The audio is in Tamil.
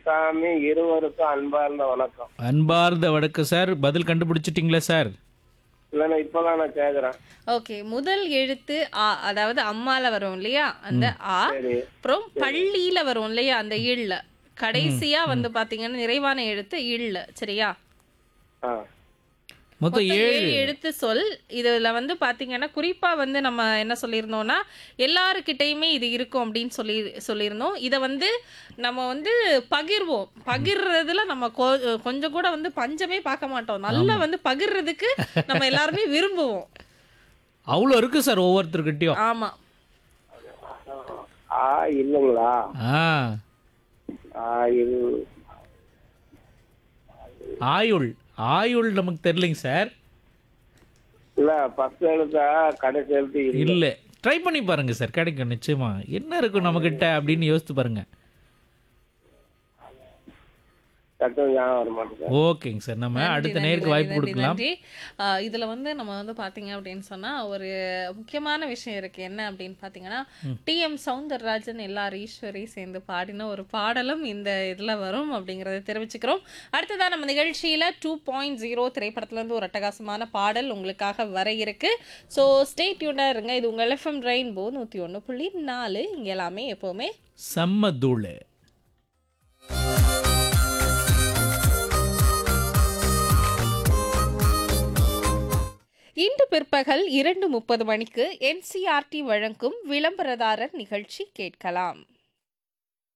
சாமி இருவருக்கும் அன்பார்ந்த வணக்கம் அன்பார்ந்த வடக்கு சார் பதில் கண்டுபிடிச்சிட்டிங்களா சார் இல்லைன்னா இப்பதான் நான் கேக்குறேன் ஓகே முதல் எழுத்து ஆ அதாவது அம்மால வரும் இல்லையா அந்த ஆ சரி அப்புறம் பள்ளியில வரும் இல்லையா அந்த இள்ள கடைசியா வந்து பாத்தீங்கன்னா நிறைவான எழுத்து இள்ள சரியா ஆ மொத்தம் மொத்தம் ஏழு ஏழு எழுத்து சொல் இதுல வந்து பாத்தீங்கன்னா குறிப்பா வந்து நம்ம என்ன சொல்லியிருந்தோம்னா எல்லாருக்கிட்டையுமே இது இருக்கும் அப்படின்னு சொல்லி சொல்லியிருந்தோம் இதை வந்து நம்ம வந்து பகிர்வோம் பகிர்றதுல நம்ம கொ- கொஞ்சம் கூட வந்து பஞ்சமே பார்க்க மாட்டோம் நல்லா வந்து பகிர்றதுக்கு நம்ம எல்லாருமே விரும்புவோம் அவ்வளோ இருக்கு சார் ஒவ்வொருத்தருக்கிட்டையும் ஆமா ஆ இல்லைங்களா ஆ ஆ இல் ஆயுள் ஆயுள் நமக்கு தெரியலைங்க சார் இல்ல ஃபர்ஸ்ட் எழுத்தா கடைசி எழுத்து இல்ல இல்லை ட்ரை பண்ணி பாருங்க சார் கிடைக்கும் நிச்சயமா என்ன இருக்கும் நம்மக்கிட்ட அப்படின்னு யோசித்து பாருங்க டக்குனு ஞாபகம் வர மாட்டேங்குது ஓகேங்க சார் நம்ம நன்றி, அடுத்த நன்றி, நேருக்கு வாய்ப்பு நன்றி, கொடுக்கலாம் நன்றி. ஆஹ் இதுல வந்து நம்ம வந்து பாத்தீங்க அப்படின்னு சொன்னா ஒரு முக்கியமான விஷயம் இருக்கு என்ன அப்படின்னு பாத்தீங்கன்னா டி எம் சவுந்தரராஜன் எல்லார் ஈஸ்வரி சேர்ந்து பாடின ஒரு பாடலும் இந்த இதுல வரும் அப்படிங்கறத தெரிவிச்சுக்கிறோம் அடுத்ததா நம்ம நிகழ்ச்சியில டூ பாயிண்ட் ஜீரோ திரைப்படத்துல இருந்து ஒரு அட்டகாசமான பாடல் உங்களுக்காக வர இருக்கு ஸோ ஸ்டே டியூனா இருங்க இது உங்கள் எஃப்எம் ரெயின்போ நூத்தி ஒண்ணு புள்ளி நாலு இங்க எல்லாமே எப்பவுமே செம்ம தூள் இன்று பிற்பகல் இரண்டு முப்பது மணிக்கு என்சிஆர்டி வழங்கும் விளம்பரதாரர் நிகழ்ச்சி கேட்கலாம்